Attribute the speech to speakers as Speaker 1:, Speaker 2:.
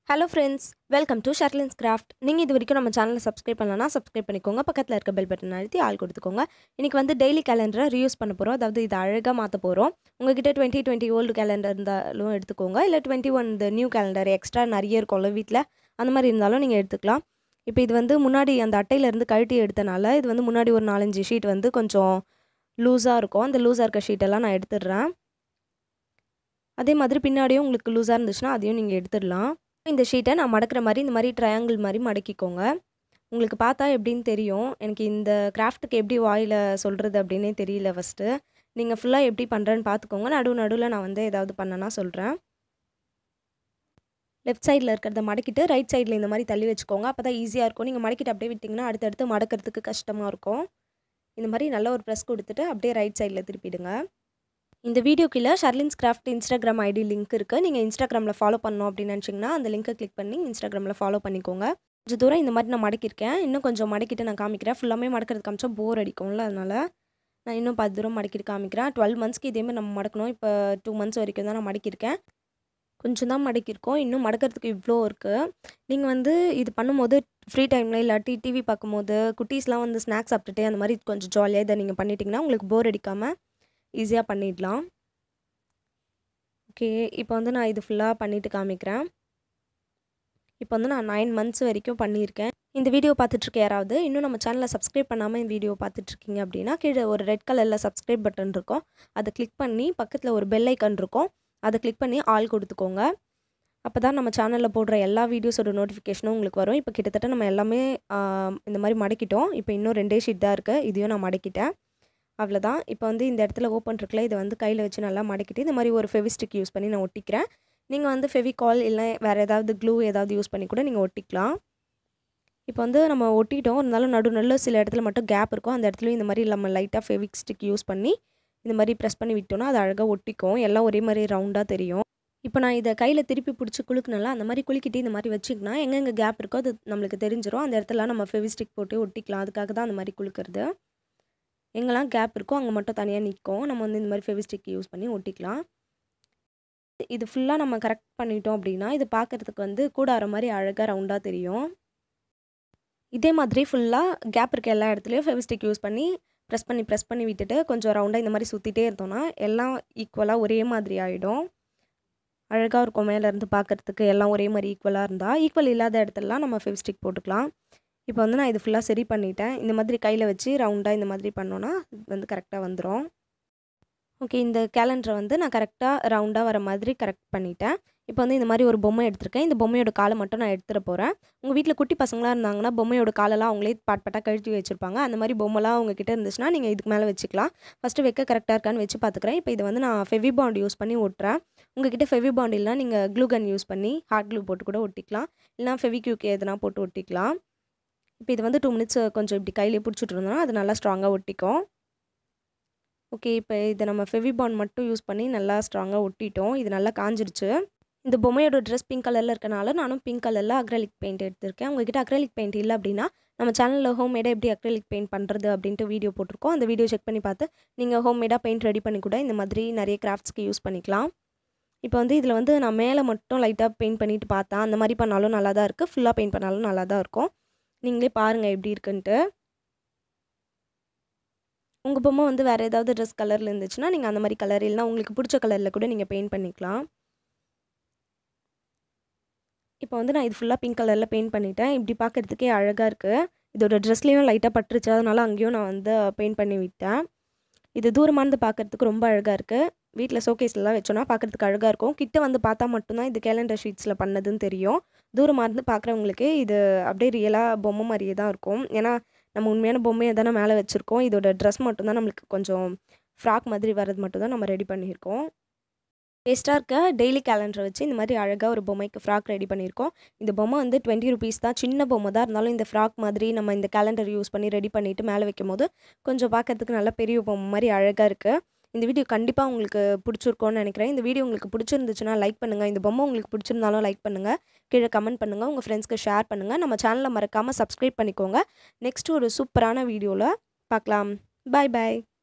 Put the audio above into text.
Speaker 1: hello friends welcome to Sharlin's craft நீங்கள் இது வரைக்கும் நம்ம சேனலை சப்ஸ்கிரைப் பண்ணலன்னா சப்ஸ்கிரைப் பண்ணிக்கோங்க பக்கத்தில் இருக்க பெல் பட்டன் அழுத்தி ஆள் கொடுத்துக்கோங்க இன்றைக்கி வந்து டெய்லி கேலண்டரை ரீயூஸ் பண்ண போகிறோம் அதாவது இது அழகாக மாற்ற போகிறோம் உங்ககிட்ட டுவெண்ட்டி டுவெண்ட்டி ஓல்டு கேலண்டர் இருந்தாலும் எடுத்துக்கோங்க இல்லை டுவெண்ட்டி ஒன் இந்த நியூ கேலண்டர் எக்ஸ்ட்ரா நிறைய இருக்கும்ல வீட்டில் அந்த மாதிரி இருந்தாலும் நீங்கள் எடுத்துக்கலாம் இப்போ இது வந்து முன்னாடி அந்த அட்டையிலேருந்து கழட்டி எடுத்தனால இது வந்து முன்னாடி ஒரு நாலஞ்சு ஷீட் வந்து கொஞ்சம் லூஸாக இருக்கும் அந்த லூஸாக இருக்க ஷீட்டெல்லாம் நான் எடுத்துடுறேன் அதே மாதிரி பின்னாடியும் உங்களுக்கு லூஸாக இருந்துச்சுன்னா அதையும் நீங்கள் எடுத்துடலாம் இந்த ஷீட்டை நான் மடக்கிற மாதிரி இந்த மாதிரி ட்ரையாங்கிள் மாதிரி மடக்கிக்கோங்க உங்களுக்கு பார்த்தா எப்படின்னு தெரியும் எனக்கு இந்த கிராஃப்ட்டுக்கு எப்படி வாயில் சொல்கிறது அப்படின்னே தெரியல ஃபஸ்ட்டு நீங்கள் ஃபுல்லாக எப்படி பண்ணுறேன்னு பார்த்துக்கோங்க நடு நடுவில் நான் வந்து ஏதாவது பண்ணனா சொல்கிறேன் லெஃப்ட் சைடில் இருக்கிறத மடக்கிட்டு ரைட் சைடில் இந்த மாதிரி தள்ளி வச்சுக்கோங்க அப்போ தான் ஈஸியாக இருக்கும் நீங்கள் மடக்கிட்டு அப்படியே விட்டிங்கன்னா அடுத்தடுத்து மடக்கிறதுக்கு கஷ்டமாக இருக்கும் இந்த மாதிரி நல்ல ஒரு ப்ரெஸ் கொடுத்துட்டு அப்படியே ரைட் சைடில் திருப்பிடுங்க இந்த வீடியோக்குள்ள Sharlin's craft Instagram ID link இருக்குது நீங்கள் இன்ஸ்டாகிராமில் ஃபாலோ பண்ணணும் அப்படின்னு நினச்சிங்கன்னா அந்த லிங்க்கை கிளிக் பண்ணி இன்ஸ்டாகிராமில் ஃபாலோ பண்ணிக்கோங்க கொஞ்சம் தூரம் இந்த மாதிரி நான் மடக்கியிருக்கேன் இன்னும் கொஞ்சம் மடக்கிட்டு நான் காமிக்கிறேன் ஃபுல்லாமே மடக்கிறது காமிச்சா போர் அடிக்கும்ல அதனால் நான் இன்னும் பத்து தூரம் மடக்கிட்டு காமிக்கிறேன் டுவெல் மந்த்ஸ்க்கு இதேமாதிரி நம்ம மடக்கணும் இப்போ டூ மந்த்ஸ் வரைக்கும் தான் நான் மடக்கியிருக்கேன் கொஞ்சம் தான் மடக்கியிருக்கோம் இன்னும் மடக்கிறதுக்கு இவ்வளோ இருக்குது நீங்கள் வந்து இது பண்ணும்போது ஃப்ரீ டைமில் இல்லாட்டி டிவி பார்க்கும்போது குட்டீஸ்லாம் வந்து ஸ்நாக்ஸ் சாப்பிட்டுட்டு அந்த மாதிரி கொஞ்சம் ஜாலியாக இதை நீங்கள் பண்ணிட்டீங்கன்னா உங்களுக்கு போர் அடிக்காமல் ஈஸியாக பண்ணிடலாம் ஓகே இப்போ வந்து நான் இது ஃபுல்லாக பண்ணிவிட்டு காமிக்கிறேன் இப்போ வந்து நான் நைன் மந்த்ஸ் வரைக்கும் பண்ணியிருக்கேன் இந்த வீடியோ பார்த்துட்ருக்க யாராவது இன்னும் நம்ம சேனலை சப்ஸ்கிரைப் பண்ணாமல் இந்த வீடியோ பார்த்துட்ருக்கீங்க அப்படின்னா கீழே ஒரு ரெட் கலரில் சப்ஸ்கிரைப் பட்டன் இருக்கும் அதை கிளிக் பண்ணி பக்கத்தில் ஒரு பெல் ஐக்கன் இருக்கும் அதை கிளிக் பண்ணி ஆள் கொடுத்துக்கோங்க அப்போ தான் நம்ம சேனலில் போடுற எல்லா வீடியோஸோட நோட்டிஃபிகேஷனும் உங்களுக்கு வரும் இப்போ கிட்டத்தட்ட நம்ம எல்லாமே இந்த மாதிரி மடக்கிட்டோம் இப்போ இன்னும் ரெண்டே ஷீட் தான் இருக்குது இதையும் நான் மடக்கிட்டேன் அவ்வளோதான் இப்போ வந்து இந்த இடத்துல ஓப்பன் இருக்குல்ல இதை வந்து கையில் வச்சு நல்லா மடக்கிட்டு இந்த மாதிரி ஒரு ஃபெவிஸ்டிக் யூஸ் பண்ணி நான் ஒட்டிக்கிறேன் நீங்கள் வந்து ஃபெவிகால் இல்லை வேறு ஏதாவது க்ளூ ஏதாவது யூஸ் பண்ணி கூட நீங்கள் ஒட்டிக்கலாம் இப்போ வந்து நம்ம ஒட்டிட்டோம் இருந்தாலும் நடு நடுவில் சில இடத்துல மட்டும் கேப் இருக்கும் அந்த இடத்துலையும் இந்த மாதிரி நம்ம லைட்டாக ஃபெவிக் ஸ்டிக் யூஸ் பண்ணி இந்த மாதிரி ப்ரெஸ் பண்ணி விட்டோன்னா அது அழகாக ஒட்டிக்கும் எல்லாம் ஒரே மாதிரி ரவுண்டாக தெரியும் இப்போ நான் இதை கையில் திருப்பி பிடிச்சி குலுக்குனால அந்த மாதிரி குலுக்கிட்டு இந்த மாதிரி வச்சுக்கினா எங்கெங்கே கேப் இருக்கோ அது நம்மளுக்கு தெரிஞ்சிடும் அந்த இடத்துல நம்ம ஃபெவிஸ்டிக் போட்டு ஒட்டிக்கலாம் அதுக்காக தான் அந்த மாதிரி குலுக்கிறது எங்கெல்லாம் கேப் இருக்கோ அங்கே மட்டும் தனியாக நிற்கும் நம்ம வந்து இந்த மாதிரி ஃபெவிஸ்டிக் யூஸ் பண்ணி ஒட்டிக்கலாம் இது ஃபுல்லாக நம்ம கரெக்ட் பண்ணிட்டோம் அப்படின்னா இது பார்க்குறதுக்கு வந்து கூடார மாதிரி அழகாக ரவுண்டாக தெரியும் இதே மாதிரி ஃபுல்லாக கேப் இருக்க எல்லா இடத்துலையும் ஃபெவிஸ்டிக் யூஸ் பண்ணி ப்ரெஸ் பண்ணி ப்ரெஸ் பண்ணி விட்டுட்டு கொஞ்சம் ரவுண்டாக இந்த மாதிரி சுற்றிட்டே இருந்தோம்னா எல்லாம் ஈக்குவலாக ஒரே மாதிரி ஆகிடும் அழகாக இருக்கும் மேலேருந்து பார்க்குறதுக்கு எல்லாம் ஒரே மாதிரி ஈக்குவலாக இருந்தால் ஈக்குவல் இல்லாத இடத்துலலாம் நம்ம ஃபெவிஸ்டிக் போட்டுக்கலாம் இப்போ வந்து நான் இது ஃபுல்லாக சரி பண்ணிட்டேன் இந்த மாதிரி கையில் வச்சு ரவுண்டாக இந்த மாதிரி பண்ணோன்னா இது வந்து கரெக்டாக வந்துடும் ஓகே இந்த கேலண்டரை வந்து நான் கரெக்டாக ரவுண்டாக வர மாதிரி கரெக்ட் பண்ணிட்டேன் இப்போ வந்து இந்த மாதிரி ஒரு பொம்மை எடுத்திருக்கேன் இந்த பொம்மையோட காலை மட்டும் நான் எடுத்துகிட்டு போகிறேன் உங்கள் வீட்டில் குட்டி பசங்களாக இருந்தாங்கன்னா பொம்மையோட காலெல்லாம் அவங்களே பாட் பாட்டாக கழட்டி வச்சுருப்பாங்க அந்த மாதிரி பொம்மைலாம் உங்ககிட்ட இருந்துச்சுன்னா நீங்கள் இதுக்கு மேலே வச்சுக்கலாம் ஃபஸ்ட்டு வைக்க கரெக்டாக இருக்கான்னு வச்சு பார்த்துக்கிறேன் இப்போ இதை வந்து நான் ஃபெவி பாண்ட் யூஸ் பண்ணி ஒட்டுறேன் உங்ககிட்ட ஃபெவி பாண்ட் இல்லைனா நீங்கள் க்ளூ கன் யூஸ் பண்ணி ஹார்ட் க்ளூ போட்டு கூட ஒட்டிக்கலாம் இல்லைனா ஃபெவிக்யூக்கு எதுனா போட்டு ஒட்டிக்கலாம் இப்போ இது வந்து டூ மினிட்ஸ் கொஞ்சம் இப்படி கையிலே பிடிச்சிட்டு இருந்தோம்னா அது நல்லா ஸ்ட்ராங்காக ஒட்டிக்கும் ஓகே இப்போ இதை நம்ம ஃபெவிபாண்ட் மட்டும் யூஸ் பண்ணி நல்லா ஸ்ட்ராங்காக ஒட்டிட்டோம் இது நல்லா காஞ்சிருச்சு இந்த பொம்மையோட ட்ரெஸ் பிங்க் கலரில் இருக்கனால நானும் பிங்க் கலரில் அக்ரலிக் பெயிண்ட் எடுத்திருக்கேன் உங்ககிட்ட அக்ரலிக் பெயிண்ட் இல்லை அப்படின்னா நம்ம சேனலில் ஹோம் மேடாக எப்படி அக்ரலிக் பெயிண்ட் பண்ணுறது அப்படின்ட்டு வீடியோ போட்டிருக்கோம் அந்த வீடியோ செக் பண்ணி பார்த்து நீங்கள் ஹோம் மேடாக பெயிண்ட் ரெடி பண்ணி கூட இந்த மாதிரி நிறைய கிராஃப்ட்ஸ்க்கு யூஸ் பண்ணிக்கலாம் இப்போ வந்து இதில் வந்து நான் மேலே மட்டும் லைட்டாக பெயிண்ட் பண்ணிட்டு பார்த்தேன் அந்த மாதிரி பண்ணாலும் நல்லா தான் இருக்குது ஃபுல்லாக பெயிண்ட் பண்ணாலும் நல்லா தான் இருக்கும் நீங்களே பாருங்கள் எப்படி இருக்குன்ட்டு உங்கள் பொம்மை வந்து வேறு ஏதாவது ட்ரெஸ் கலரில் இருந்துச்சுன்னா நீங்கள் அந்த மாதிரி கலர் இல்லைனா உங்களுக்கு பிடிச்ச கலரில் கூட நீங்கள் பெயிண்ட் பண்ணிக்கலாம் இப்போ வந்து நான் இது ஃபுல்லாக பிங்க் கலரில் பெயிண்ட் பண்ணிட்டேன் இப்படி பார்க்குறதுக்கே அழகாக இருக்குது இதோட ட்ரெஸ்லேயும் லைட்டாக பட்டுருச்சு அதனால அங்கேயும் நான் வந்து பெயிண்ட் பண்ணி விட்டேன் இது தூரமானது பார்க்குறதுக்கு ரொம்ப அழகாக இருக்குது வீட்டில் ஷோகேஸ்லாம் வச்சோன்னா பார்க்குறதுக்கு அழகாக இருக்கும் கிட்ட வந்து பார்த்தா மட்டும்தான் இது கேலண்டர் ஷீட்ஸில் பண்ணதுன்னு தெரியும் தூரமாக இருந்து பார்க்குறவங்களுக்கு இது அப்படியே ரியலாக பொம்மை மாதிரியே தான் இருக்கும் ஏன்னா நம்ம உண்மையான பொம்மையை தானே மேலே வச்சுருக்கோம் இதோட ட்ரெஸ் மட்டும்தான் நம்மளுக்கு கொஞ்சம் ஃப்ராக் மாதிரி வர்றது மட்டும் தான் நம்ம ரெடி பண்ணியிருக்கோம் வேஸ்ட்டாக இருக்க டெய்லி கேலண்டரை வச்சு இந்த மாதிரி அழகாக ஒரு பொம்மைக்கு ஃப்ராக் ரெடி பண்ணியிருக்கோம் இந்த பொம்மை வந்து டுவெண்ட்டி ருபீஸ் தான் சின்ன பொம்மை தான் இருந்தாலும் இந்த ஃப்ராக் மாதிரி நம்ம இந்த கேலண்டர் யூஸ் பண்ணி ரெடி பண்ணிவிட்டு மேலே வைக்கும் போது கொஞ்சம் பார்க்கறதுக்கு நல்ல பெரிய பொம்மை மாதிரி அழகாக இருக்குது இந்த வீடியோ கண்டிப்பாக உங்களுக்கு பிடிச்சிருக்கோன்னு நினைக்கிறேன் இந்த வீடியோ உங்களுக்கு பிடிச்சிருந்துச்சுன்னா லைக் பண்ணுங்கள் இந்த பொம்மை உங்களுக்கு பிடிச்சிருந்தாலும் லைக் பண்ணுங்கள் கீழே கமெண்ட் பண்ணுங்கள் உங்கள் ஃப்ரெண்ட்ஸ்க்கு ஷேர் பண்ணுங்கள் நம்ம சேனலை மறக்காமல் சப்ஸ்கிரைப் பண்ணிக்கோங்க நெக்ஸ்ட் ஒரு சூப்பரான வீடியோவில் பார்க்கலாம் பாய் பாய்